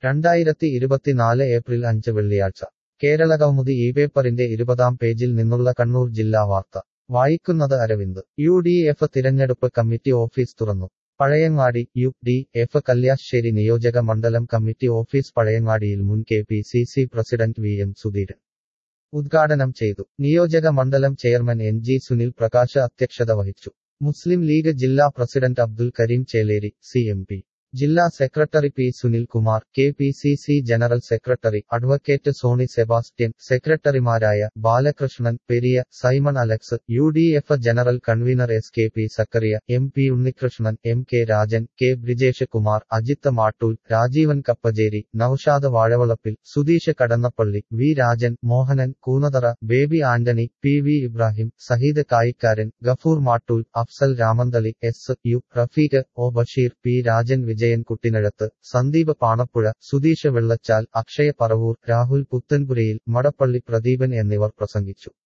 രണ്ടായിരത്തി ഇരുപത്തിനാല് ഏപ്രിൽ അഞ്ച് വെള്ളിയാഴ്ച കേരളകൗമുദി ഈ പേപ്പറിന്റെ ഇരുപതാം പേജിൽ നിന്നുള്ള കണ്ണൂർ ജില്ലാ വാർത്ത വായിക്കുന്നത് അരവിന്ദ് യു ഡി എഫ് തിരഞ്ഞെടുപ്പ് കമ്മിറ്റി ഓഫീസ് തുറന്നു Pazhayangadi U D F Kalliasseri നിയോജക മണ്ഡലം കമ്മിറ്റി ഓഫീസ് പഴയങ്ങാടിയിൽ മുൻ K P C C president V M Sudheeran ഉദ്ഘാടനം ചെയ്തു നിയോജക മണ്ഡലം chairman N G Sunil Prakash അധ്യക്ഷത വഹിച്ചു മുസ്ലിം ലീഗ് ജില്ലാ president Abdul Kareem Cheleri C M P ജില്ലാ secretary P Sunil Kumar K P C C general secretary advocate Sony Sebastian സെക്രട്ടറിമാരായ Balakrishnan Periya Simon Alex U D F general convener S K P Zacharia M P Unnikrishnan M K Rajan K Brijesh Kumar Ajith Mattool Rajeevan Kappajeri Noushad Vazhavalappil Sudheesh Kadannappally V Rajan Mohanan Koonathara Baby Antony P V Ibrahim Saheed Kayikkaran Gafoor Mattool Afsal Ramanthali S U Rafeeq O Basheer P Rajan Vijayan Kuttinazhath Sandeep Panappuzha Sudheesh Vellachal Akshaya Paravur Rahul Puthanpurayil Madappally Pradeepan എന്നിവർ പ്രസംഗിച്ചു